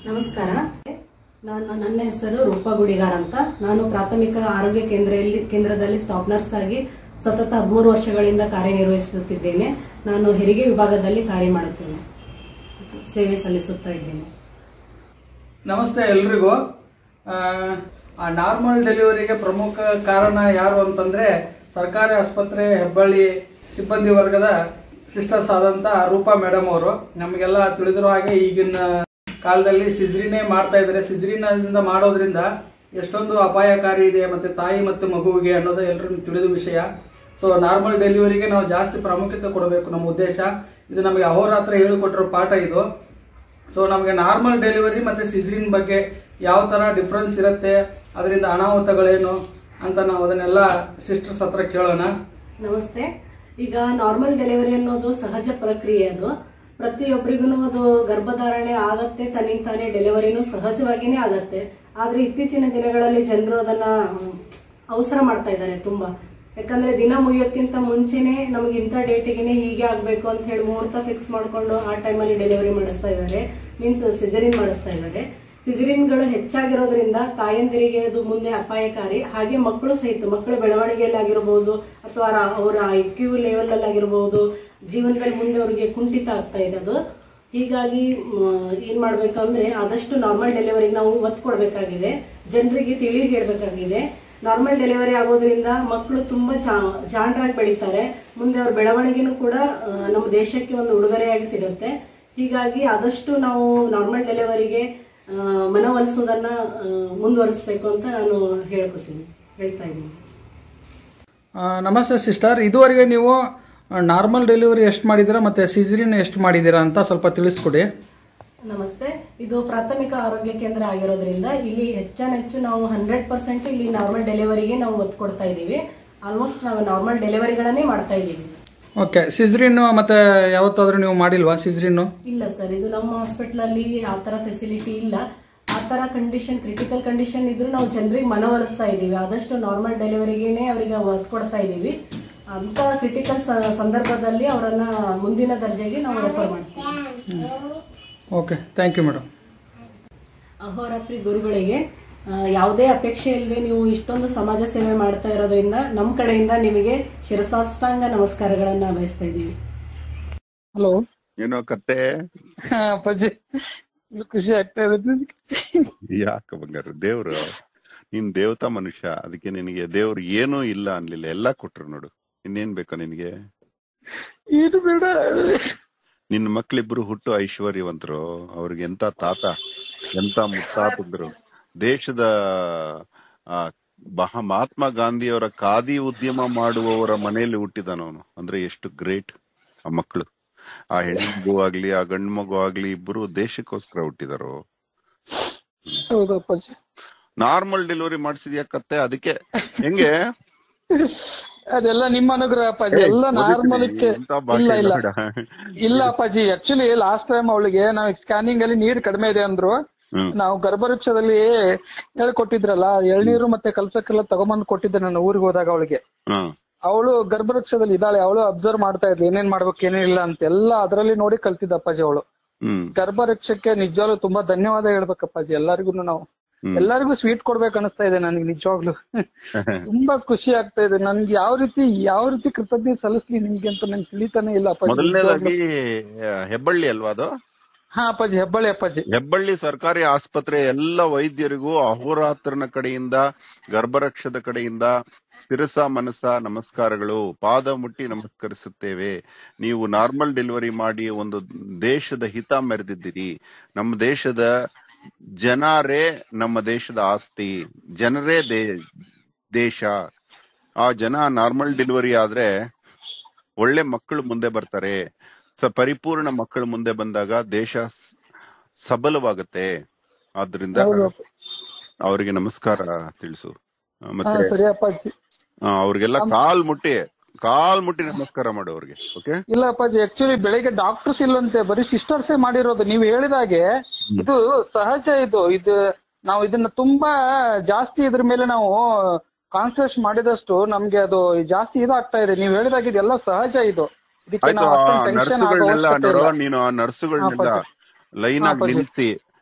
ನಮಸ್ಕಾರ ನಾನು ನನ್ನ ಹೆಸರು ರೂಪಾ ಗುಡಿಗಾರ್ ಅಂತ ನಾನು ಪ್ರಾಥಮಿಕ ಆರೋಗ್ಯ ಕೇಂದ್ರದಲ್ಲಿ ಕೇಂದ್ರದಲ್ಲಿ ಸ್ಟಾಫ್ ನರ್ಸ್ ಆಗಿ ಸತತ ಹದಿಮೂರು ವರ್ಷಗಳಿಂದ ಕಾರ್ಯನಿರ್ವಹಿಸುತ್ತಿದ್ದೇನೆ ನಾನು ಹೆರಿಗೆ ವಿಭಾಗದಲ್ಲಿ ಕಾರ್ಯ ಮಾಡುತ್ತೇನೆ ಸೇವೆ ಸಲ್ಲಿಸುತ್ತಾ ಇದ್ದೇನೆ ನಮಸ್ತೆ ಎಲ್ರಿಗೂ ಆ ನಾರ್ಮಲ್ ಡೆಲಿವರಿಗೆ ಪ್ರಮುಖ ಕಾರಣ ಯಾರು ಅಂತಂದ್ರೆ ಸರ್ಕಾರಿ ಆಸ್ಪತ್ರೆ ಹೆಬ್ಬಳ್ಳಿ ಸಿಬ್ಬಂದಿ ವರ್ಗದ ಸಿಸ್ಟರ್ಸ್ ಆದಂತ ರೂಪಾ ಮೇಡಮ್ ಅವರು ನಮಗೆಲ್ಲ ತಿಳಿದಿರೋ ಹಾಗೆ ಈಗಿನ ಕಾಲದಲ್ಲಿ ಸಿಜ್ರಿನೇ ಮಾಡ್ತಾ ಇದ್ದಾರೆ ಸಿಜ್ರಿನಿಂದ ಮಾಡೋದ್ರಿಂದ ಎಷ್ಟೊಂದು ಅಪಾಯಕಾರಿ ಇದೆ ಮತ್ತೆ ತಾಯಿ ಮತ್ತು ಮಗುವಿಗೆ ಅನ್ನೋದು ಎಲ್ಲರಿಗೂ ತಿಳಿದ ವಿಷಯ ಸೊ ನಾರ್ಮಲ್ ಡೆಲಿವರಿಗೆ ನಾವು ಜಾಸ್ತಿ ಪ್ರಾಮುಖ್ಯತೆ ಕೊಡಬೇಕು ನಮ್ಮ ಉದ್ದೇಶ ಇದು ನಮಗೆ ಅಹೋರಾತ್ರ ಹೇಳಿಕೊಟ್ಟಿರೋ ಪಾಠ ಇದು ಸೊ ನಮಗೆ ನಾರ್ಮಲ್ ಡೆಲಿವರಿ ಮತ್ತೆ ಸಿಸ್ರಿನ್ ಬಗ್ಗೆ ಯಾವ ತರ ಡಿಫ್ರೆನ್ಸ್ ಇರುತ್ತೆ ಅದರಿಂದ ಅನಾಹುತಗಳೇನು ಅಂತ ನಾವು ಅದನ್ನೆಲ್ಲ ಸಿಸ್ಟರ್ಸ್ ಹತ್ರ ಕೇಳೋಣ ನಮಸ್ತೆ ಈಗ ನಾರ್ಮಲ್ ಡೆಲಿವರಿ ಅನ್ನೋದು ಸಹಜ ಪ್ರಕ್ರಿಯೆ ಅದು ಪ್ರತಿಯೊಬ್ಬರಿಗೂ ಅದು ಗರ್ಭಧಾರಣೆ ಆಗತ್ತೆ ತನ್ನಿಂದ ತಾನೇ ಡೆಲಿವರಿನೂ ಸಹಜವಾಗಿನೇ ಆಗತ್ತೆ ಆದ್ರೆ ಇತ್ತೀಚಿನ ದಿನಗಳಲ್ಲಿ ಜನರು ಅದನ್ನ ಹ್ಮ್, ಅವಸರ ಮಾಡ್ತಾ ಇದ್ದಾರೆ ತುಂಬಾ ಯಾಕಂದ್ರೆ ದಿನ ಮುಗಿಯೋದ್ಕಿಂತ ಮುಂಚೆನೆ ನಮ್ಗೆ ಇಂಥ ಡೇಟಿಗೆನೆ ಹೀಗೆ ಆಗ್ಬೇಕು ಅಂತ ಹೇಳಿ ಮುಹೂರ್ತ ಫಿಕ್ಸ್ ಮಾಡ್ಕೊಂಡು ಆ ಟೈಮಲ್ಲಿ ಡೆಲಿವರಿ ಮಾಡಿಸ್ತಾ ಇದ್ದಾರೆ ಮೀನ್ಸ್ ಸಿಜರಿನ್ ಮಾಡಿಸ್ತಾ ಇದ್ದಾರೆ ಸಿಜರಿನ್ಗಳು ಹೆಚ್ಚಾಗಿರೋದ್ರಿಂದ ತಾಯಂದಿರಿಗೆ ಅದು ಮುಂದೆ ಅಪಾಯಕಾರಿ ಹಾಗೆ ಮಕ್ಕಳು ಸಹಿತ ಮಕ್ಕಳ ಬೆಳವಣಿಗೆಯಲ್ಲಿ ಆಗಿರಬಹುದು ಅಥವಾ ರ- ಅವರ ಐ ಕ್ಯೂ ಲೆವೆಲ್ ಅಲ್ಲಿ ಆಗಿರಬಹುದು ಜೀವನದಲ್ಲಿ ಮುಂದೆ ಅವರಿಗೆ ಕುಂಠಿತ ಆಗ್ತಾ ಇದೆ ಅದು ಹೀಗಾಗಿ ಮ್, ಏನ್ ಮಾಡ್ಬೇಕಂದ್ರೆ ಆದಷ್ಟು ನಾರ್ಮಲ್ ಡೆಲಿವರಿಗೆ ನಾವು ಒತ್ತು ಕೊಡಬೇಕಾಗಿದೆ ಜನರಿಗೆ ತಿಳಿ ಹೇಳ್ಬೇಕಾಗಿದೆ ನಾರ್ಮಲ್ ಡೆಲಿವರಿ ಆಗೋದ್ರಿಂದ ಮಕ್ಕಳು ತುಂಬಾ ಜಾ- ಜಾಣರಾಗಿ ಬೆಳೀತಾರೆ ಮುಂದೆ ಅವ್ರ ಬೆಳವಣಿಗೆನೂ ಕೂಡ ಆ, ನಮ್ಮ ದೇಶಕ್ಕೆ ಒಂದು ಉಡುಗೊರೆಯಾಗಿ ಸಿಗುತ್ತೆ ಹೀಗಾಗಿ ಆದಷ್ಟು ನಾವು ನಾರ್ಮಲ್ ಡೆಲಿವರಿಗೆ ಆ, ಮನವೊಲಿಸೋದನ್ನ ಆ, ಮುಂದುವರಿಸ್ಬೇಕು ಅಂತ ನಾನು ಹೇಳ್ಕೊತೀನಿ ಹೇಳ್ತಾ ಇದ್ದೀನಿ ಆ, ನಮಸ್ತೆ ಸಿಸ್ಟರ್ ಇದುವರೆಗೆ ನೀವು ನಾರ್ಮಲ್ ಡೆಲಿವರಿ ಎಷ್ಟು ಮಾಡಿದ್ದೀರಾ ಮತ್ತೆ ಸಿಸ್ರಿನ್ ಎಷ್ಟು ಮಾಡಿದ್ದೀರಾ ಅಂತ ಸ್ವಲ್ಪ ತಿಳಿಸ್ಕೊಡಿ ನಮಸ್ತೆ ಇದು ಪ್ರಾಥಮಿಕ ಆರೋಗ್ಯ ಕೇಂದ್ರ ಆಗಿರೋದ್ರಿಂದ ಇಲ್ಲಿ ಹೆಚ್ಚಾನೆಚ್ಚು ನಾವು ಹಂಡ್ರೆಡ್ ಪರ್ಸೆಂಟ್ ಇಲ್ಲಿ ನಾರ್ಮಲ್ ಡೆಲಿವರಿಗೆ ನಾವು ಒತ್ತು ಕೊಡ್ತಾ ಇದ್ದೀವಿ ಆಲ್ಮೋಸ್ಟ್ ನಾವು ನಾರ್ಮಲ್ ಡೆಲಿವರಿಗಳನ್ನೇ ಮಾಡ್ತಾ ಇದ್ದೀವಿ ಓಕೆ ಸಿಸ್ರಿನ್ ಮತ್ತೆ ಯಾವತ್ತಾದ್ರೂ ನೀವು ಮಾಡಿಲ್ವಾ ಸಿಸ್ರಿನ್ ಇಲ್ಲ ಸರ್ ಇದು ನಮ್ಮ ಹಾಸ್ಪಿಟಲ್ ಅಲ್ಲಿ ಆ ತರ ಫೆಸಿಲಿಟಿ ಇಲ್ಲ ಆ ತರ ಕಂಡೀಷನ್ ಕ್ರಿಟಿಕಲ್ ಕಂಡೀಷನ್ ಇದ್ರೂ ನಾವು ಜನರಿಗೆ ಮನವೊಲಿಸ್ತಾ ಇದ್ದೀವಿ ಆದಷ್ಟು ನಾರ್ಮಲ್ ಡೆಲಿವರಿಗೇನೆ ಅವರಿಗೆ ಒತ್ತು ಕೊಡ್ತಾ ಇದ್ದೀವಿ ಅಂತ ಕ್ರಿಟಿಕಲ್ ಸಂದರ್ಭದಲ್ಲಿ ಅವರನ್ನ ಮುಂದಿನ ದರ್ಜೆಗೆ ನಾವು ರೆಫರ್ ಮಾಡ್ತೀವಿ ಓಕೆ ಥ್ಯಾಂಕ್ ಯು ಮೇಡಮ್ ಅಹೋರಾತ್ರಿ ಗುರುಗಳಿಗೆ ಆ, ಯಾವುದೇ ಅಪೇಕ್ಷೆ ಇಲ್ಲದೆ ನೀವು ಇಷ್ಟೊಂದು ಸಮಾಜ ಸೇವೆ ಮಾಡ್ತಾ ಇರೋದ್ರಿಂದ ನಮ್ಮ ಕಡೆಯಿಂದ ನಿಮಗೆ ಶಿರಸಾಷ್ಟಾಂಗ ನಮಸ್ಕಾರಗಳನ್ನ ಬಯಸ್ತಾ ಇದ್ದೀವಿ ಹಲೋ ಏನೋ ಕತ್ತೆ ಅಪ್ಪಾಜಿ ಇದು ಖುಷಿ ಆಗ್ತಾ ಇದೆ ನನಗೆ. ಯಾಕ ಬಂಗಾರ ದೇವ್ರು ನೀನ್ ದೇವತಾ ಮನುಷ್ಯ ಅದಕ್ಕೆ ನಿನಗೆ ದೇವ್ರು ಏನೂ ಇಲ್ಲ ಅನ್ಲಿಲ್ಲ ಎಲ್ಲಾ ಕೊಟ್ರು ನೋಡು ಇನ್ನೇನ್ ಬೇಕು ನಿನಗೆ ಏನು ಬೇಡ ನಿನ್ ಮಕ್ಳಿಬ್ರು ಹುಟ್ಟು ಐಶ್ವರ್ಯವಂತರು ಅವ್ರಿಗೆ ಎಂತ ತಾತ ಎಂತ ಮುತ್ತಾತಿದ್ರು ದೇಶದ ಆ ಮಹಾ ಮಹಾತ್ಮ ಗಾಂಧಿಯವರ ಖಾದಿ ಉದ್ಯಮ ಮಾಡುವವರ ಮನೆಯಲ್ಲಿ ಹುಟ್ಟಿದಾನವನು ಅಂದ್ರೆ ಎಷ್ಟು ಗ್ರೇಟ್ ಆ ಮಕ್ಕಳು ಆ ಹೆಣ್ಮಗು ಆಗ್ಲಿ ಆ ಗಂಡು ಮಗು ಆಗ್ಲಿ ಇಬ್ರು ದೇಶಕ್ಕೋಸ್ಕರ ಹುಟ್ಟಿದಾರು ಹೌದು ಅಪ್ಪಾಜಿ ನಾರ್ಮಲ್ ಡೆಲಿವರಿ ಮಾಡಿಸಿದ್ಯಾ ಕತ್ತೆ ಅದಕ್ಕೆ ಹೆಂಗೆ ಅದೆಲ್ಲ ನಿಮ್ಮ ಅನುಗ್ರಹ ಅಪ್ಪಾಜಿ ಎಲ್ಲ ನಾರ್ಮಲ್ ಎಂತ ಬಾಕಿ ಇಲ್ಲ ಇಲ್ಲ ಬೇಡ. ಇಲ್ಲ ಅಪ್ಪಾಜಿ ಆಕ್ಚುಲಿ ಲಾಸ್ಟ್ ಟೈಮ್ ಅವಳಿಗೆ ನಾವು ಸ್ಕ್ಯಾನಿಂಗ್ ಅಲ್ಲಿ ನೀರ್ ಕಡಿಮೆ ಇದೆ ಅಂದ್ರು ಹ್ಮ್. ನಾವು ಗರ್ಭವೃಕ್ಷದಲ್ಲಿ ಹೇಳ್ಕೊಟ್ಟಿದ್ರಲ್ಲ ಎಳ್ನೀರು ಮತ್ತೆ ಕಲ್ಸಕ್ಕೆಲ್ಲ ತಗೊಂಬಂದ್ ಕೊಟ್ಟಿದ್ದೆ ನಾನು ಊರಿಗೆ ಹೋದಾಗ ಅವಳಿಗೆ ಹ್ಮ್ ಅವಳು ಗರ್ಭವೃಕ್ಷದಲ್ಲಿ ಇದ್ದಾಳೆ ಅವಳು ಅಬ್ಸರ್ವ್ ಮಾಡ್ತಾ ಇದ್ಲು ಏನೇನ್ ಮಾಡ್ಬೇಕು ಏನೇನಿಲ್ಲ ಅಂತ ಎಲ್ಲ ಅದರಲ್ಲಿ ನೋಡಿ ಕಲ್ತಿದ್ದ ಅಪ್ಪಾಜಿ ಅವಳು ಹ್ಮ್ ಗರ್ಭರಕ್ಷಕ್ಕೆ ನಿಜವಾಗ್ಲೂ ತುಂಬಾ ಧನ್ಯವಾದ ಹೇಳ್ಬೇಕಪ್ಪಾಜಿ ಎಲ್ಲರಿಗೂ ನಾವು ಹ್ಮ್. ಎಲ್ಲರಿಗೂ ಸ್ವೀಟ್ ಕೊಡ್ಬೇಕು ಅನಿಸ್ತಾ ಇದೆ ನನಗೆ ನಿಜವಾಗ್ಲು ತುಂಬಾ ಖುಷಿ ಆಗ್ತಾ ಇದೆ ನನ್ಗೆ ಯಾವ ರೀತಿ ಯಾವ ರೀತಿ ಕೃತಜ್ಞತೆ ಸಲ್ಲಿಸ್ಲಿ ನಿಮ್ಗೆ ಅಂತ ನಂಗೆ ತಿಳಿತಾನೆ ಇಲ್ಲ ಅಪ್ಪಾಜಿ ಮೊದಲನೇದಾಗಿ ಆ, ಹೆಬ್ಬಳ್ಳಿ ಅಲ್ವಾ ಅದು ಹಾ ಅಪ್ಪಾಜಿ ಹೆಬ್ಬಳ್ಳಿ ಅಪ್ಪಾಜಿ ಹೆಬ್ಬಳ್ಳಿ ಸರ್ಕಾರಿ ಆಸ್ಪತ್ರೆ ಎಲ್ಲ ವೈದ್ಯರಿಗೂ ಅಹೋರಾತ್ರನ ಕಡೆಯಿಂದ ಗರ್ಭರಕ್ಷದ ಕಡೆಯಿಂದ ಶಿರಸ ಮನಸ ನಮಸ್ಕಾರಗಳು ಪಾದ ಮುಟ್ಟಿ ನಮಸ್ಕರಿಸುತ್ತೇವೆ ನೀವು ನಾರ್ಮಲ್ ಡೆಲಿವರಿ ಮಾಡಿ ಒಂದು ದೇಶದ ಹಿತ ಮೆರೆದಿದ್ದೀರಿ ನಮ್ಮ ದೇಶದ ಜನರೇ ನಮ್ಮ ದೇಶದ ಆಸ್ತಿ ಜನರೇ ದೇ- ದೇಶ ಆ ಜನ ನಾರ್ಮಲ್ ಡೆಲಿವರಿ ಆದ್ರೆ ಒಳ್ಳೆ ಮಕ್ಕಳು ಮುಂದೆ ಬರ್ತಾರೆ ಸ ಪರಿಪೂರ್ಣ ಮಕ್ಕಳು ಮುಂದೆ ಬಂದಾಗ ದೇಶ ಸ್- ಸಬಲವಾಗತ್ತೆ ಆದ್ರಿಂದ ಹೌದು. ಅವರಿಗೆ ನಮಸ್ಕಾರ ತಿಳಿಸು ಆ, ಹಾ ಮತ್ತೆ ಸರಿ ಅಪ್ಪಾಜಿ ಆ, ಅವ್ರಿಗೆಲ್ಲ ಕಾಲ್ ಮುಟ್ಟಿ ಕಾಲ್ ಮುಟ್ಟಿ ನಮಸ್ಕಾರ ಮಾಡು ಅವ್ರಿಗೆ ಓಕೆ ಇಲ್ಲ ಅಪ್ಪಾಜಿ ಆಕ್ಚುಲಿ ಬೆಳಿಗ್ಗೆ ಡಾಕ್ಟರ್ಸ್ ಇಲ್ಲಂತೆ ಬರೀ ಸಿಸ್ಟರ್ಸೇ ಮಾಡಿರೋದು ನೀವು ಹೇಳಿದಾಗೆ ಇದು ಸಹಜ ಇದು ಇದು ನಾವು ಇದನ್ನ ತುಂಬಾ ಜಾಸ್ತಿ ಇದ್ರ ಮೇಲೆ ನಾವು ಕಾನ್ಸಂಟ್ರೇಟ್ ಮಾಡಿದಷ್ಟು ನಮ್ಗೆ ಅದು ಜಾಸ್ತಿ ಇದಾಗ್ತಾ ಇದೆ ನೀವು ಹೇಳಿದಾಗ ಇದೆಲ್ಲ ಸಹಜ ಇದು ಇದಕ್ಕೆ ಆಯ್ತು ನಾವು ಆ ಅಷ್ಟೊಂದು ಟೆನ್ಷನ್ ಆಗೋ ನರ್ಸುಗಳನ್ನೆಲ್ಲ ಅವಶ್ಯಕತೆ ನೋಡು ಇಲ್ಲ ನೀನು ಆ ನರ್ಸುಗಳನ್ನೆಲ್ಲ ಹಾ, ಲೈನ್ ಹಾ, ಆಗಿ ಪೂಜೆ. ನಿಲ್ಲಿಸಿ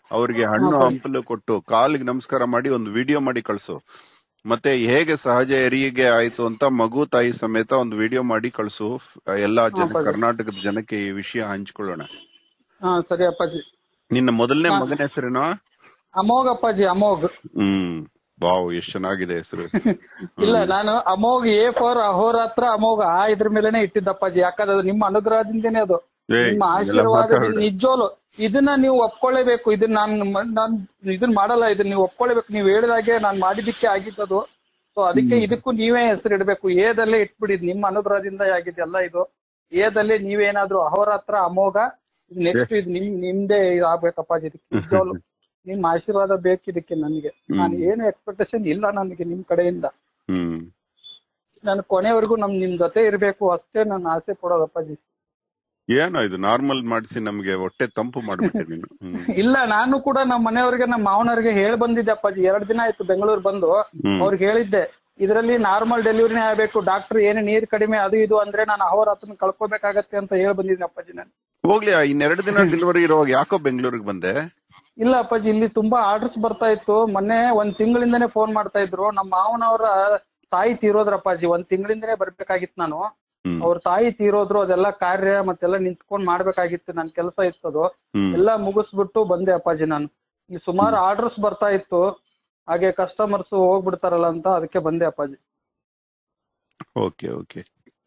ಅವ್ರಿಗೆ ಹಣ್ಣು ಹಾ, ಹಂಪಲು ಕೊಟ್ಟು ಕಾಲಿಗೆ ನಮಸ್ಕಾರ ಮಾಡಿ ಒಂದು ವಿಡಿಯೋ ಮಾಡಿ ಕಳ್ಸು ಮತ್ತೆ ಹೇಗೆ ಸಹಜ ಹೆರಿಗೆ ಆಯ್ತು ಅಂತ ಮಗು ತಾಯಿ ಸಮೇತ ಒಂದು ವಿಡಿಯೋ ಮಾಡಿ ಕಳ್ಸು ಎಲ್ಲಾ ಜನ ಹಾ, ಕರ್ನಾಟಕದ ಜನಕ್ಕೆ ಈ ವಿಷಯ ಹಂಚ್ಕೊಳ್ಳೋಣ ಹಾ ಸರಿ ಅಪ್ಪಾಜಿ ನಿನ್ನ ಮೊದಲನೇ ಹಾ. ಮಗನ ಹೆಸರೇನೋ ಅಮೋಘ್ ಅಪ್ಪಾಜಿ ಅಮೋಘ್ ಹ್ಮ್ ವಾವ್ ಎಷ್ಟ್ ಚೆನ್ನಾಗಿದೆ ಹೆಸರು ಇಲ್ಲ ನಾನು ಅಮೋಘ್ ಎ ಫಾರ್ ಅಹೋರಾತ್ರ ಅಮೋಘ ಆ ಇದ್ರ ಮೇಲೆನೆ ಇಟ್ಟಿದ್ದಪ್ಪಾಜಿ ಯಾಕಂದ್ರೆ ಅದು ನಿಮ್ಮ ಅನುಗ್ರಹದಿಂದನೇ ಅದು ಏಯ್, ನಿಮ್ಮ ಇದೆಲ್ಲ ಆಶೀರ್ವಾದದಿಂದ ಮಾತಾಡ್ಬೇಡ. ನಿಜೋಲು ಇದನ್ನ ನೀವು ಒಪ್ಕೊಳ್ಳೇಬೇಕು ಇದನ್ನ ನಾನು ನಾನ್ ಇದನ್ನ ಮಾಡಲ್ಲ ಇದನ್ನ ನೀವು ಒಪ್ಕೊಳ್ಳೇಬೇಕು ನೀವು ಹೇಳಿದಾಗೆ ನಾನ್ ಮಾಡಿದ್ದಕ್ಕೆ ಆಗಿದ್ದದು ಸೊ ಅದಕ್ಕೆ ಇದಕ್ಕೂ ನೀವೇ ಹೆಸರು ಇಡಬೇಕು ಏದಲ್ಲೇ ಇಟ್ಬಿಡಿ ಇದು ನಿಮ್ಮ ಅನುಗ್ರಹದಿಂದ ಆಗಿದೆಲ್ಲ ಇದು ಏದಲ್ಲಿ ನೀವೇನಾದ್ರೂ ಅಹೋರಾತ್ರ ಅಮೋಘ ನೆಕ್ಸ್ಟ್ ಇದು ನಿಮ್ ನಿಮ್ದೇ ಇದು ಆಗ್ಬೇಕಪ್ಪಾಜಿ ಇದಕ್ಕೆ ನಿಜವಾಗ್ಲು ನಿಮ್ ಆಶೀರ್ವಾದ ಬೇಕು ಇದಕ್ಕೆ ನನಗೆ ನಾನು ಏನು ಎಕ್ಸ್ಪೆಕ್ಟೇಷನ್ ಇಲ್ಲ ನನಗೆ ನಿಮ್ ಕಡೆಯಿಂದ ಹ್ಮ್ ನಾನು ಕೊನೆವರೆಗೂ ನಮ್ ನಿಮ್ ಜೊತೆ ಇರ್ಬೇಕು ಅಷ್ಟೇ ನನ್ನ ಆಸೆ ಪಡೋದಪ್ಪಾಜಿ ಏನೋ ಇದು ನಾರ್ಮಲ್ ಮಾಡಿಸಿ ನಮ್ಗೆ ಹೊಟ್ಟೆ ತಂಪು ಮಾಡ್ಬಿಟ್ಟೆ ನೀನು ಹ್ಮ್ ಇಲ್ಲ ನಾನು ಕೂಡ ನಮ್ಮ ಮನೆಯವ್ರಿಗೆ ನಮ್ಮ ಮಾವನವ್ರಿಗೆ ಹೇಳಿ ಬಂದಿದ್ದೆ ಅಪ್ಪಾಜಿ ಎರಡ್ ದಿನ ಆಯ್ತು ಬೆಂಗಳೂರು ಬಂದು ಹ್ಮ್. ಅವ್ರಿಗೆ ಹೇಳಿದ್ದೆ ಇದರಲ್ಲಿ ನಾರ್ಮಲ್ ಡೆಲಿವರಿನೇ ಆಗ್ಬೇಕು ಡಾಕ್ಟರ್ ಏನೇ ನೀರ್ ಕಡಿಮೆ ಅದು ಇದು ಅಂದ್ರೆ ನಾನು ಅವರ ಹತ್ರ ಕಳ್ಕೊಬೇಕಾಗತ್ತೆ ಅಂತ ಹೇಳಿ ಬಂದಿದ್ದೆ ಅಪ್ಪಾಜಿ ನಾನು ಹೋಗ್ಲಿ ಇನ್ನೆರಡು ದಿನ ಡೆಲಿವರಿ ಇರುವಾಗ ಯಾಕೋ ಬೆಂಗಳೂರಿಗೆ ಬಂದೆ ಇಲ್ಲ ಅಪ್ಪಾಜಿ ಇಲ್ಲಿ ತುಂಬಾ ಆರ್ಡರ್ಸ್ ಬರ್ತಾ ಇತ್ತು ಮೊನ್ನೆ ಒಂದ್ ತಿಂಗಳಿಂದನೇ ಫೋನ್ ಮಾಡ್ತಾ ಇದ್ರು ನಮ್ಮ ಮಾವನವರ ತಾಯಿ ತೀರೋದ್ರಪ್ಪಾಜಿ ಒಂದ್ ತಿಂಗಳಿಂದನೇ ಬರ್ಬೇಕಾಗಿತ್ತು ನಾನು ಹ್ಮ್ ಅವ್ರ ತಾಯಿ ತೀರೋದ್ರು ಅದೆಲ್ಲ ಕಾರ್ಯ ಮತ್ತೆಲ್ಲ ನಿಂತ್ಕೊಂಡ್ ಮಾಡ್ಬೇಕಾಗಿತ್ತು ನನ್ ಕೆಲಸ ಇತ್ತದು ಹ್ಮ್ ಎಲ್ಲ ಮುಗಿಸ್ಬಿಟ್ಟು ಬಂದೆ ಅಪ್ಪಾಜಿ ನಾನು ಇಲ್ಲಿ ಸುಮಾರು ಆರ್ಡರ್ಸ್ ಬರ್ತಾ ಇತ್ತು ಹಾಗೆ ಕಸ್ಟಮರ್ಸ್ ಹೋಗ್ಬಿಡ್ತಾರಲ್ಲ ಅಂತ ಅದಕ್ಕೆ ಬಂದೆ ಅಪ್ಪಾಜಿ ಓಕೆ ಓಕೆ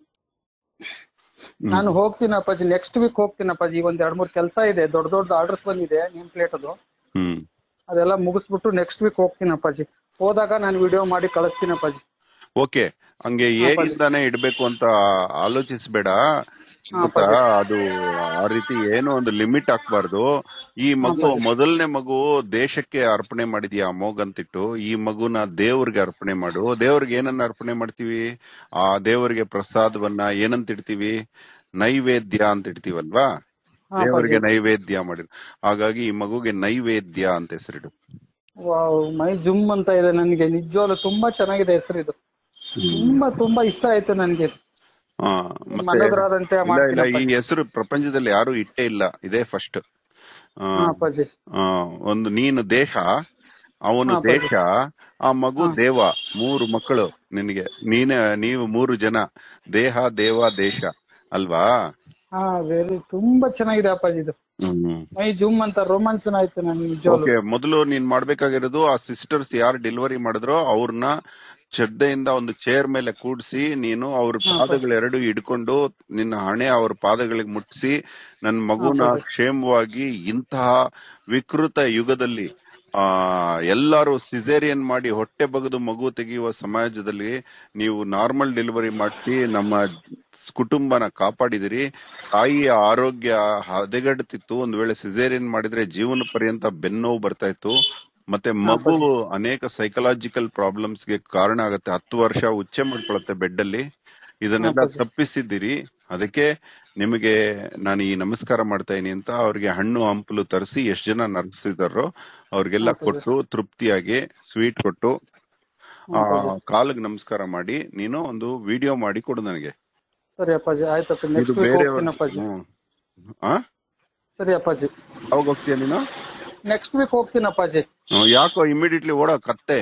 ನಾನು ಹೋಗ್ತೀನಿ ಅಪ್ಪಾಜಿ ನೆಕ್ಸ್ಟ್ ವೀಕ್ ಹೋಗ್ತೀನಿ ಅಪ್ಪಾಜಿ ಈಗ ಒಂದ್ ಎರಡ್ ಮೂರ್ ಕೆಲಸ ಇದೆ ದೊಡ್ಡ ದೊಡ್ಡ ಆರ್ಡರ್ಸ್ ಬಂದಿದೆ ನಿಮ್ ಪ್ಲೇಟ್ ಅದು ಹ್ಮ್ ಅದೆಲ್ಲ ಮುಗಿಸ್ಬಿಟ್ಟು ನೆಕ್ಸ್ಟ್ ವೀಕ್ ಹೋಗ್ತೀನಿ ಅಪ್ಪಾಜಿ ಹೋದಾಗ ನಾನು ವಿಡಿಯೋ ಮಾಡಿ ಕಳಿಸ್ತೀನಿ ಅಪ್ಪಾಜಿ ಓಕೆ ಹಂಗೆ ಏನಿಂದಾನೇ ಇಡ್ಬೇಕು ಅಂತ ಆಲೋಚಿಸ್ಬೇಡ ಹಾ, ಗೊತ್ತಾ ಅದು ಆ ರೀತಿ ಏನೋ ಒಂದು ಲಿಮಿಟ್ ಹಾಕ್ಬಾರ್ದು ಈ ಮಗು ಮೊದಲನೇ ಮಗು ದೇಶಕ್ಕೆ ಅರ್ಪಣೆ ಮಾಡಿದ್ಯಾ ಅಮೋಘ್ ಅಂತಿಟ್ಟು ಈ ಮಗುನ ದೇವ್ರಿಗೆ ಅರ್ಪಣೆ ಮಾಡು ದೇವ್ರಿಗೆ ಏನನ್ನ ಅರ್ಪಣೆ ಮಾಡ್ತೀವಿ ಆ ದೇವರಿಗೆ ಪ್ರಸಾದವನ್ನ ಏನಂತ ಇಡ್ತೀವಿ ನೈವೇದ್ಯ ಅಂತ ಇಡ್ತೀವಲ್ವಾ ಹಾ, ದೇವರಿಗೆ ನೈವೇದ್ಯ ಮಾಡಿ ಹಾಗಾಗಿ ಈ ಮಗುಗೆ ನೈವೇದ್ಯ ಅಂತ ಹೆಸರಿಡು ವಾವ್ ಮೈ ಜುಮ್ ಅಂತ ಇದೆ ನನಗೆ ನಿಜವಾಗ್ಲು ತುಂಬಾ ಚೆನ್ನಾಗಿದೆ ಹೆಸರು ಇದು ತುಂಬಾ ತುಂಬಾ ಇಷ್ಟ ಆಯ್ತು ನನಗೆ ಹಾ ನಿಮ್ಮ ಮತ್ತೆ ಅನುಗ್ರಹದಂತೆ ಇಲ್ಲ ಇಲ್ಲ ಈ ಮಾಡ್ತೀನಿ ಹೆಸರು ಪ್ರಪಂಚದಲ್ಲಿ ಯಾರು ಇಟ್ಟೇ ಇಲ್ಲ ಇದೇ ಫಸ್ಟ್ ಹಾ, ಅಪ್ಪಾಜಿ ಒಂದು ನೀನು ದೇಶ ಅವನು ಹಾ, ಅಪ್ಪಾಜಿ. ದೇಶ ಆ ಮಗು ದೇವ ಮೂರು ಮಕ್ಕಳು ನಿನಗೆ ನೀನ ನೀವು ಮೂರು ಜನ ದೇಹ ದೇವ ದೇಶ ಅಲ್ವಾ ಹಾ ವೆರಿ ತುಂಬಾ ಚೆನ್ನಾಗಿದೆ ಅಪ್ಪಾಜಿ ಇದು ಹ್ಮ್ ಮೈ ಜುಮ್ ಅಂತ ರೋಮಾಂಚನ ಆಯ್ತು ನನ್ಗೆ ನಿಜವಾಗ್ಲು ಓಕೆ ಮೊದಲು ನೀನ್ ಮಾಡ್ಬೇಕಾಗಿರೋದು ಆ ಸಿಸ್ಟರ್ಸ್ ಯಾರು ಡೆಲಿವರಿ ಮಾಡಿದ್ರೋ ಅವ್ರನ್ನ ಶ್ರದ್ಧೆಯಿಂದ ಒಂದು ಚೇರ್ ಮೇಲೆ ಕೂಡ್ಸಿ ನೀನು ಅವ್ರ ಪಾದಗಳೆರಡು ಹಿಡ್ಕೊಂಡು ನಿನ್ನ ಹಣೆ ಅವ್ರ ಪಾದಗಳಿಗೆ ಮುಟ್ಟಿಸಿ ನನ್ನ ಮಗುನ ಕ್ಷೇಮವಾಗಿ ಇಂತಹ ವಿಕೃತ ಯುಗದಲ್ಲಿ ಆ ಎಲ್ಲಾರು ಸಿಸೇರಿಯನ್ ಮಾಡಿ ಹೊಟ್ಟೆ ಬಗೆದು ಮಗು ತೆಗೆಯುವ ಸಮಾಜದಲ್ಲಿ ನೀವು ನಾರ್ಮಲ್ ಡೆಲಿವರಿ ಮಾಡಿಸಿ ನಮ್ಮ ಸ್- ಕುಟುಂಬನ ಕಾಪಾಡಿದಿರಿ ತಾಯಿಯ ಆರೋಗ್ಯ ಹದಗೆಡ್ತಿತ್ತು ಒಂದ್ ವೇಳೆ ಸಿಸೇರಿಯನ್ ಮಾಡಿದ್ರೆ ಜೀವನ ಪರ್ಯಂತ ಬೆನ್ನೋವು ಬರ್ತಾ ಇತ್ತು ಮತ್ತೆ ಮಗು ಅನೇಕ ಸೈಕಲಾಜಿಕಲ್ ಪ್ರಾಬ್ಲಮ್ಸ್ ಗೆ ಕಾರಣ ಆಗತ್ತೆ ಹತ್ತು ವರ್ಷ ಉಚ್ಚೆ ಮಾಡ್ಕೊಳತ್ತೆ ಬೆಡ್ ಅಲ್ಲಿ ಇದನ್ನೆಲ್ಲ ತಪ್ಪಿಸಿದ್ದೀರಿ ಅದಕ್ಕೆ ನಿಮಗೆ ನಾನು ಈ ನಮಸ್ಕಾರ ಮಾಡ್ತಾ ಇದೀನಿ ಅಂತ ಅವ್ರಿಗೆ ಹಣ್ಣು ಹಂಪಲು ತರಿಸಿ ಎಷ್ಟ್ ಜನ ನರ್ಸಿದಾರೋ ಅವ್ರಿಗೆಲ್ಲ ಕೊಟ್ಟು ತೃಪ್ತಿಯಾಗಿ ಸ್ವೀಟ್ ಕೊಟ್ಟು ಆ ಕಾಲಿಗೆ ನಮಸ್ಕಾರ ಮಾಡಿ ನೀನು ಒಂದು ವಿಡಿಯೋ ಮಾಡಿ ಕೊಡು ನನಗೆ ಸರಿ ಅಪ್ಪಾಜಿ ಆಯ್ತಪ್ಪ ಇದು ನೆಕ್ಸ್ಟ್ ವೀಕ್ ಬೇರೆ ಹೋಗ್ತೀನಿ ಅಪ್ಪಾಜಿ ಆ ಸರಿ ಅಪ್ಪಾಜಿ ಅವಾಗ ಹೋಗ್ತೀಯ ನೀನು ನೆಕ್ಸ್ಟ್ ವೀಕ್ ಹೋಗ್ತೀನಿ ಅಪ್ಪಾಜಿ ಹ್ಮ್, ಯಾಕೋ ಇಮಿಡಿಯೇಟ್ಲಿ ಓಡೋ ಕತ್ತೆ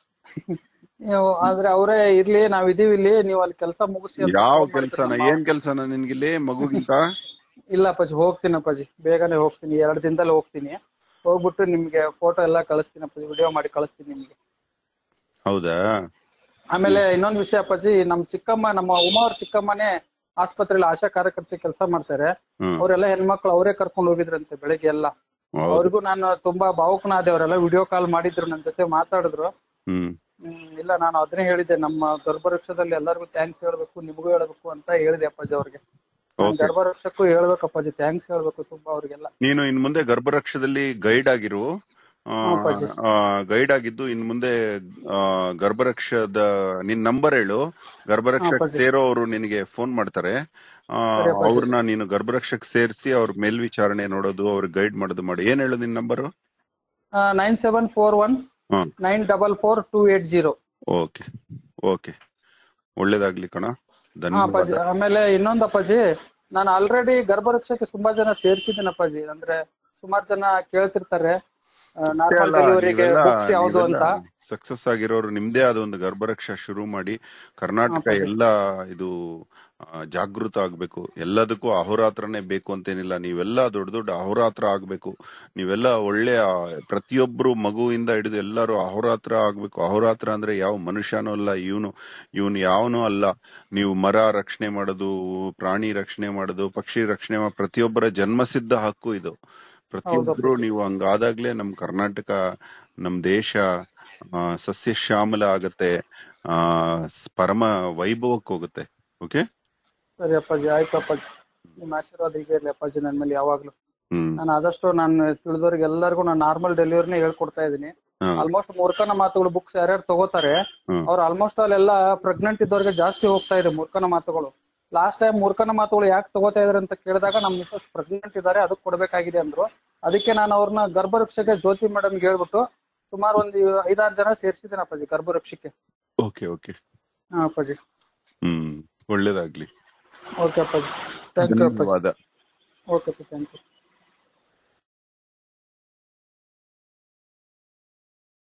ನೀವು ಆದ್ರೆ ಅವರೇ ಇರ್ಲಿ ನಾವ್ ಇದೀವಿ ಇಲ್ಲಿ ನೀವು ಅಲ್ಲಿ ಕೆಲಸ ಮುಗಿಸಿ ಅಂತ ಯಾವ phone ಮಾಡಿದ್ರು ಕೆಲ್ಸನ ನಮ್ಮ ಏನ್ ಕೆಲ್ಸನ ನಿನ್ಗಿಲ್ಲಿ ಮಗುಗಿಂತ ಇಲ್ಲ ಅಪ್ಪಾಜಿ ಹೋಗ್ತೀನಿ ಅಪ್ಪಾಜಿ ಬೇಗನೆ ಹೋಗ್ತೀನಿ ಎರಡ್ ದಿನದಲ್ಲಿ ಹೋಗ್ತೀನಿ ಹೋಗ್ಬಿಟ್ಟು ನಿಮ್ಗೆ ಫೋಟೋ ಎಲ್ಲ ಕಳಿಸ್ತೀನಿ ಅಪ್ಪಾಜಿ ವಿಡಿಯೋ ಮಾಡಿ ಕಳಿಸ್ತೀನಿ ನಿಮ್ಗೆ ಹೌದಾ ಆಮೇಲೆ ಇನ್ನೊಂದ್ ವಿಷಯ ಅಪ್ಪಾಜಿ ನಮ್ ಚಿಕ್ಕಮ್ಮ ನಮ್ಮ ಉಮಾ ಅವ್ರ ಚಿಕ್ಕಮ್ಮನೇ ಆಸ್ಪತ್ರೆಯಲ್ಲಿ ಆಶಾ ಕಾರ್ಯಕರ್ತೆ ಕೆಲಸ ಮಾಡ್ತಾರೆ ಹ್ಮ್ ಅವರೆಲ್ಲ ಹೆಣ್ಮಕ್ಳು ಅವರೇ ಕರ್ಕೊಂಡು ಹೋಗಿದ್ರಂತೆ ಬೆಳಿಗ್ಗೆ ಎಲ್ಲ ಹೌದು. ಅವ್ರಿಗೂ ನಾನು ತುಂಬಾ ಭಾವುಕನಾದೆ ಅವರೆಲ್ಲ ವಿಡಿಯೋ ಕಾಲ್ ಮಾಡಿದ್ರು ನನ್ ಜೊತೆ ಮಾತಾಡಿದ್ರು ಹ್ಮ್ ಹ್ಮ್, ಇಲ್ಲ ನಾನು ಅದನ್ನೇ ಹೇಳಿದ್ದೆ ನಮ್ಮ ಗರ್ಭವೃಕ್ಷದಲ್ಲಿ ಎಲ್ಲರಿಗೂ ಥ್ಯಾಂಕ್ಸ್ ಹೇಳ್ಬೇಕು ನಿಮಗೂ ಹೇಳ್ಬೇಕು ಅಂತ ಹೇಳಿದೆ ಅಪ್ಪಾಜಿ ಅವ್ರಿಗೆ ನಾನ್ Okay. ಗರ್ಭವೃಕ್ಷಕ್ಕೂ ಹೇಳ್ಬೇಕು ಅಪ್ಪಾಜಿ ಥ್ಯಾಂಕ್ಸ್ ಹೇಳ್ಬೇಕು ತುಂಬಾ ಅವ್ರಿಗೆಲ್ಲ ನೀನು ಇನ್ ಮುಂದೆ ಗರ್ಭರಕ್ಷದಲ್ಲಿ ಗೈಡ್ ಆಗಿರು ಅಪ್ಪಾಜಿ. ಗೈಡ್ ಆಗಿದ್ದು ಇನ್ ಮುಂದೆ ಆ, ಗರ್ಭರಕ್ಷದ ನಿನ್ ನಂಬರ್ ಹೇಳು ಗರ್ಭರಕ್ಷಕ್ ಅಪ್ಪಾಜಿ. ಸೇರೋ ಅವರು ನಿನಗೆ ಫೋನ್ ಮಾಡ್ತಾರೆ ಆ, ಸರಿ ಅಪ್ಪಾಜಿ. ಅವ್ರನ್ನ ನೀನು ಗರ್ಭರಕ್ಷಕ್ ಸೇರಿಸಿ ಅವ್ರ ಮೇಲ್ವಿಚಾರಣೆ ನೋಡೋದು ಅವ್ರಿಗೆ ಗೈಡ್ ಮಾಡೋದು ಮಾಡಿ ಏನ್ ಹೇಳು ನಿನ್ number nine seven four one ಹಾ nine double four two eight zero okay okay ಒಳ್ಳೇದಾಗ್ಲಿ ಕಣ ಹಾ ಅಪ್ಪಾಜಿ ಧನ್ಯವಾದ ಆಮೇಲೆ ಇನ್ನೊಂದು ಅಪ್ಪಾಜಿ ನಾನು ಆಲ್ರೆಡಿ ಗರ್ಭರಕ್ಷಕ್ಕೆ ತುಂಬಾ ಜನ ಸೇರ್ಸಿದ್ದೀನಿ ಅಪ್ಪಾಜಿ ಅಂದ್ರೆ ಸುಮಾರು ಜನ ಕೇಳ್ತಿರ್ತಾರೆ ನಾರ್ಮಲ್ ಡೆಲಿವರಿಗೆ ಬುಕ್ಸ್ ಯಾವ್ದು ಅಂತ ಸಕ್ಸಸ್ ಆಗಿರೋರು ನಿಮ್ದೇ ಆದ ಒಂದು ಗರ್ಭರಕ್ಷ ಶುರು ಮಾಡಿ ಕರ್ನಾಟಕ ಹಾ, ಎಲ್ಲ ಇದು ಆ, ಜಾಗೃತ ಆಗ್ಬೇಕು ಎಲ್ಲದಕ್ಕೂ ಅಹೋರಾತ್ರನೇ ಬೇಕು ಅಂತೇನಿಲ್ಲ ನೀವೆಲ್ಲ ದೊಡ್ಡ ದೊಡ್ಡ ಅಹೋರಾತ್ರ ಆಗ್ಬೇಕು ನೀವೆಲ್ಲ ಒಳ್ಳೆ ಆ, ಪ್ರತಿಯೊಬ್ರು ಮಗುವಿಂದ ಹಿಡಿದು ಎಲ್ಲರೂ ಅಹೋರಾತ್ರ ಆಗ್ಬೇಕು ಅಹೋರಾತ್ರ ಅಂದ್ರೆ ಯಾವ ಮನುಷ್ಯನೂ ಅಲ್ಲ ಇವನು ಇವನು ಯಾವನೂ ಅಲ್ಲ ನೀವು ಮರ ರಕ್ಷಣೆ ಮಾಡೋದು ಪ್ರಾಣಿ ರಕ್ಷಣೆ ಮಾಡೋದು ಪಕ್ಷಿ ರಕ್ಷಣೆ ಮಾ- ಪ್ರತಿಯೊಬ್ಬರ ಜನ್ಮಸಿದ್ಧ ಹಕ್ಕು ಇದು ಪ್ರತಿಯೊಬ್ರು ನೀವು ಹಂಗಾದಾಗ್ಲೇ ನಮ್ ಕರ್ನಾಟಕ ನಮ್ ದೇಶ ಆ, ಸಸ್ಯ ಶ್ಯಾಮಲ ಆಗತ್ತೆ ಆ ಸ್- ಪರಮ ವೈಭವಕ್ಕೆ ಹೋಗುತ್ತೆ ಓಕೆ ಸರಿ ಅಪ್ಪಾಜಿ ಆಯ್ತು ಅಪ್ಪಾಜಿ ನಿಮ್ ಆಶೀರ್ವಾದ ಹೀಗೆ ಇರ್ಲಿ ಅಪ್ಪಾಜಿ ನನ್ ಮೇಲೆ ಯಾವಾಗ್ಲೂ ಹ್ಮ್ ನಾನು ಆದಷ್ಟು ನಾನು ತಿಳಿದವ್ರಿಗೆ ಎಲ್ಲರಿಗೂ ನಾನು ನಾರ್ಮಲ್ ಡೆಲಿವರಿನೇ ಹೇಳ್ಕೊಡ್ತಾ ಇದೀನಿ ಹಾ, ಆಲ್ಮೋಸ್ಟ್ ಮೂರ್ಖನ ಮಾತುಗಳು ಬುಕ್ಸ್ ಯಾರ್ಯಾರು ತಗೋತಾರೆ ಹ್ಮ್. ಅವ್ರು ಆಲ್ಮೋಸ್ಟ್ ಅಲ್ಲೆಲ್ಲ ಪ್ರೆಗ್ನೆಂಟ್ ಇದ್ದವ್ರಿಗೆ ಜಾಸ್ತಿ ಹೋಗ್ತಾ ಇದೆ ಮೂರ್ಖನ ಮಾತುಗಳು ಲಾಸ್ಟ್ ಟೈಮ್ ಮೂರ್ಖನ ಮಾತುಗಳು ಯಾಕೆ ತಗೋತಾ ಇದಾರೆ ಅಂತ ಕೇಳಿದಾಗ ನಮ್ ಮಿಸಸ್ ಪ್ರೆಗ್ನೆಂಟ್ ಇದ್ದಾರೆ ಅದಕ್ಕೆ ಕೊಡ್ಬೇಕಾಗಿದೆ ಅಂದ್ರು ಅದಕ್ಕೆ ನಾನು ಅವ್ರನ್ನ ಗರ್ಭರಕ್ಷಕ್ಕೆ ಜ್ಯೋತಿ ಮೇಡಮ್ಗೆ ಹೇಳ್ಬಿಟ್ಟು ಸುಮಾರು ಒಂದು ಐದಾರು ಜನ ಸೇರ್ಸಿದ್ದೀನಿ ಅಪ್ಪಾಜಿ ಗರ್ಭರಕ್ಷಕ್ಕೆ ಓಕೆ ಓಕೆ ಹಾ ಅಪ್ಪಾಜಿ ಹ್ಮ್ ಒಳ್ಳೇದಾಗ್ಲಿ ಓಕೆ ಅಪ್ಪಾಜಿ ಥ್ಯಾಂಕ್ ಯು ಅಪ್ಪಾಜಿ ಧನ್ಯವಾದ ಓಕೆ ಥ್ಯಾಂಕ್ ಯು